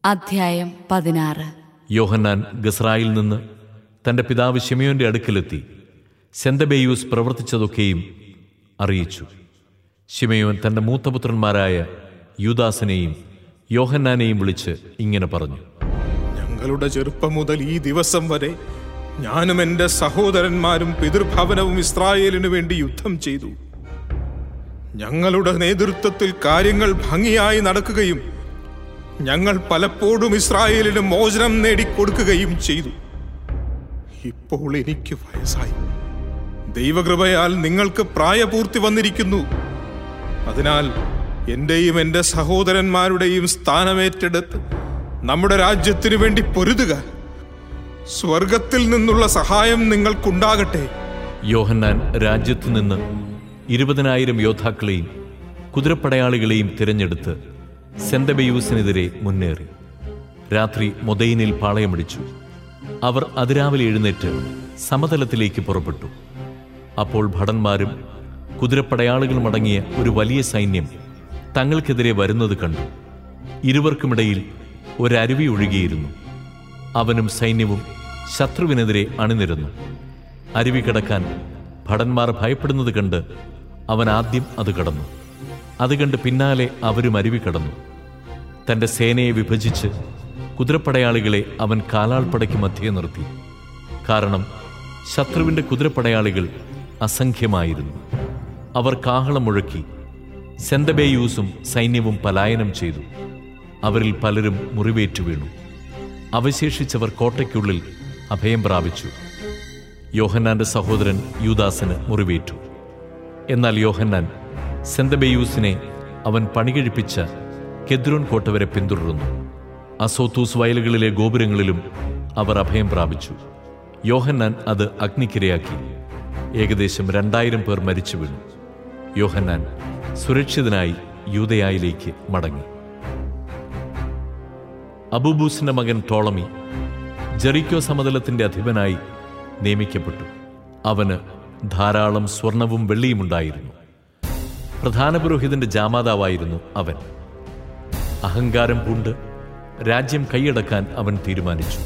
അധ്യായം പതിനാറ് യോഹന്നാൻ ഗസ്രായിൽ നിന്ന് തന്റെ പിതാവ് ഷിമയോന്റെ അടുക്കലെത്തി സെന്തബേയൂസ് പ്രവർത്തിച്ചതൊക്കെയും അറിയിച്ചു ഷിമയോൻ തന്റെ മൂത്തപുത്രന്മാരായ യൂദാസിനെയും യോഹന്നാനെയും വിളിച്ച് ഇങ്ങനെ പറഞ്ഞു ഞങ്ങളുടെ ചെറുപ്പം മുതൽ ഈ ദിവസം വരെ ഞാനും എൻ്റെ സഹോദരന്മാരും പിതൃഭവനവും ഇസ്രായേലിനു വേണ്ടി യുദ്ധം ചെയ്തു ഞങ്ങളുടെ നേതൃത്വത്തിൽ കാര്യങ്ങൾ ഭംഗിയായി നടക്കുകയും ഞങ്ങൾ പലപ്പോഴും ഇസ്രായേലിന് മോചനം നേടിക്കൊടുക്കുകയും ചെയ്തു ഇപ്പോൾ എനിക്ക് വയസ്സായി ദൈവകൃപയാൽ നിങ്ങൾക്ക് പ്രായപൂർത്തി വന്നിരിക്കുന്നു അതിനാൽ എന്റെയും എൻ്റെ സഹോദരന്മാരുടെയും സ്ഥാനമേറ്റെടുത്ത് നമ്മുടെ രാജ്യത്തിനു വേണ്ടി പൊരുതുക സ്വർഗത്തിൽ നിന്നുള്ള സഹായം നിങ്ങൾക്കുണ്ടാകട്ടെ യോഹന്നാൻ രാജ്യത്തു നിന്ന് ഇരുപതിനായിരം യോദ്ധാക്കളെയും കുതിരപ്പടയാളികളെയും തിരഞ്ഞെടുത്ത് സെന്തബയൂസിനെതിരെ മുന്നേറി രാത്രി മൊദൈനിൽ പാളയമടിച്ചു അവർ അതിരാവിലെ എഴുന്നേറ്റ് സമതലത്തിലേക്ക് പുറപ്പെട്ടു അപ്പോൾ ഭടന്മാരും കുതിരപ്പടയാളികളും അടങ്ങിയ ഒരു വലിയ സൈന്യം തങ്ങൾക്കെതിരെ വരുന്നത് കണ്ടു ഇരുവർക്കുമിടയിൽ ഒരരുവി ഒഴുകിയിരുന്നു അവനും സൈന്യവും ശത്രുവിനെതിരെ അണിനിരന്നു അരുവി കടക്കാൻ ഭടന്മാർ ഭയപ്പെടുന്നത് കണ്ട് അവൻ ആദ്യം അത് കടന്നു അത് കണ്ട് പിന്നാലെ അവരും അരുവി കടന്നു തന്റെ സേനയെ വിഭജിച്ച് കുതിരപ്പടയാളികളെ അവൻ കാലാൾപ്പടയ്ക്ക് മധ്യേ നിർത്തി കാരണം ശത്രുവിന്റെ കുതിരപ്പടയാളികൾ അസംഖ്യമായിരുന്നു അവർ കാഹളം മുഴക്കി സെന്തബേയൂസും സൈന്യവും പലായനം ചെയ്തു അവരിൽ പലരും മുറിവേറ്റു വീണു അവശേഷിച്ചവർ കോട്ടയ്ക്കുള്ളിൽ അഭയം പ്രാപിച്ചു യോഹന്നാന്റെ സഹോദരൻ യൂദാസിന് മുറിവേറ്റു എന്നാൽ യോഹന്നാൻ സെന്തബേയൂസിനെ അവൻ പണികഴിപ്പിച്ച കെദ്രോൻ കോട്ട വരെ പിന്തുടർന്നു അസോത്തൂസ് വയലുകളിലെ ഗോപുരങ്ങളിലും അവർ അഭയം പ്രാപിച്ചു യോഹന്നാൻ അത് അഗ്നിക്കിരയാക്കി ഏകദേശം രണ്ടായിരം പേർ മരിച്ചു വീണു യോഹന്നാൻ സുരക്ഷിതനായി യൂതയായിലേക്ക് മടങ്ങി അബൂബൂസിന്റെ മകൻ ടോളമി ജെറിക്കോ സമതലത്തിന്റെ അധിപനായി നിയമിക്കപ്പെട്ടു അവന് ധാരാളം സ്വർണവും വെള്ളിയും ഉണ്ടായിരുന്നു പ്രധാന പുരോഹിതന്റെ ജാമാതാവായിരുന്നു അവൻ അഹങ്കാരം പൂണ്ട് രാജ്യം കൈയടക്കാൻ അവൻ തീരുമാനിച്ചു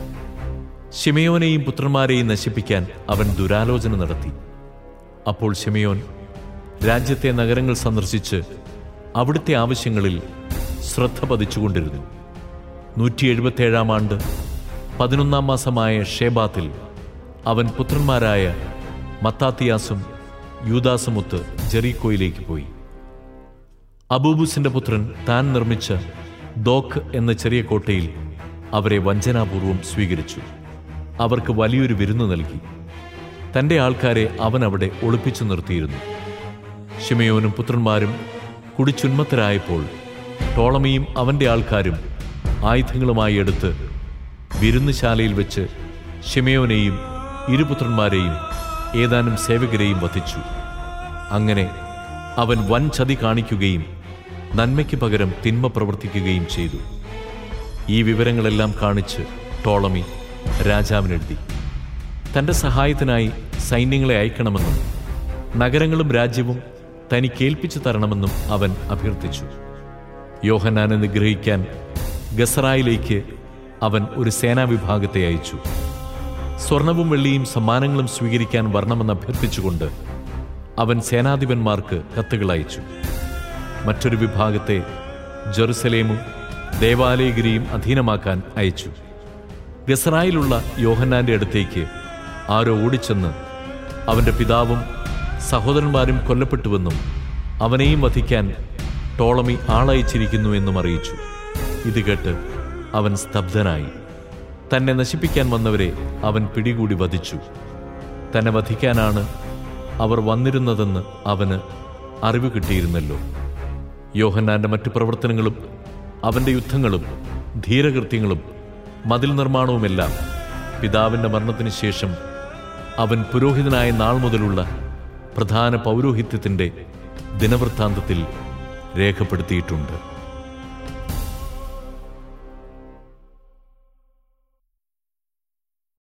ഷിമയോനെയും പുത്രന്മാരെയും നശിപ്പിക്കാൻ അവൻ ദുരാലോചന നടത്തി അപ്പോൾ ഷിമയോൻ രാജ്യത്തെ നഗരങ്ങൾ സന്ദർശിച്ച് അവിടുത്തെ ആവശ്യങ്ങളിൽ ശ്രദ്ധ പതിച്ചുകൊണ്ടിരുന്നു നൂറ്റി എഴുപത്തേഴാം ആണ്ട് പതിനൊന്നാം മാസമായ ഷേബാത്തിൽ അവൻ പുത്രന്മാരായ മത്താത്തിയാസും യൂദാസുമൊത്ത് ജെറീക്കോയിലേക്ക് പോയി അബൂബുസിന്റെ പുത്രൻ താൻ നിർമ്മിച്ച ദോക്ക് എന്ന ചെറിയ കോട്ടയിൽ അവരെ വഞ്ചനാപൂർവം സ്വീകരിച്ചു അവർക്ക് വലിയൊരു വിരുന്ന് നൽകി തന്റെ ആൾക്കാരെ അവൻ അവിടെ ഒളിപ്പിച്ചു നിർത്തിയിരുന്നു ഷിമയോനും പുത്രന്മാരും കുടിച്ചുന്മത്തരായപ്പോൾ ടോളമിയും അവന്റെ ആൾക്കാരും ആയുധങ്ങളുമായി എടുത്ത് വിരുന്നുശാലയിൽ വെച്ച് ഷിമയോനെയും ഇരുപുത്രന്മാരെയും ഏതാനും സേവകരെയും വധിച്ചു അങ്ങനെ അവൻ വൻ ചതി കാണിക്കുകയും നന്മയ്ക്ക് പകരം തിന്മ പ്രവർത്തിക്കുകയും ചെയ്തു ഈ വിവരങ്ങളെല്ലാം കാണിച്ച് ടോളമി രാജാവിനെഴുതി തന്റെ സഹായത്തിനായി സൈന്യങ്ങളെ അയക്കണമെന്നും നഗരങ്ങളും രാജ്യവും തനിക്കേൽപ്പിച്ചു തരണമെന്നും അവൻ അഭ്യർത്ഥിച്ചു യോഹന്നാനെ നിഗ്രഹിക്കാൻ ഗസറായിലേക്ക് അവൻ ഒരു സേനാവിഭാഗത്തെ അയച്ചു സ്വർണവും വെള്ളിയും സമ്മാനങ്ങളും സ്വീകരിക്കാൻ വരണമെന്ന് അഭ്യർത്ഥിച്ചുകൊണ്ട് അവൻ സേനാധിപന്മാർക്ക് കത്തുകൾ അയച്ചു മറ്റൊരു വിഭാഗത്തെ ജെറുസലേമും ദേവാലയഗിരിയും അധീനമാക്കാൻ അയച്ചു ഗസറായിലുള്ള യോഹന്നാന്റെ അടുത്തേക്ക് ആരോ ഓടിച്ചെന്ന് അവന്റെ പിതാവും സഹോദരന്മാരും കൊല്ലപ്പെട്ടുവെന്നും അവനെയും വധിക്കാൻ ടോളമി ആളയച്ചിരിക്കുന്നു എന്നും അറിയിച്ചു ഇത് കേട്ട് അവൻ സ്തബ്ധനായി തന്നെ നശിപ്പിക്കാൻ വന്നവരെ അവൻ പിടികൂടി വധിച്ചു തന്നെ വധിക്കാനാണ് അവർ വന്നിരുന്നതെന്ന് അവന് അറിവ് കിട്ടിയിരുന്നല്ലോ യോഹന്നാന്റെ മറ്റു പ്രവർത്തനങ്ങളും അവന്റെ യുദ്ധങ്ങളും ധീരകൃത്യങ്ങളും മതിൽ നിർമ്മാണവുമെല്ലാം പിതാവിന്റെ മരണത്തിന് ശേഷം അവൻ പുരോഹിതനായ നാൾ മുതലുള്ള പ്രധാന പൗരോഹിത്യത്തിന്റെ ദിനവൃത്താന്തത്തിൽ രേഖപ്പെടുത്തിയിട്ടുണ്ട്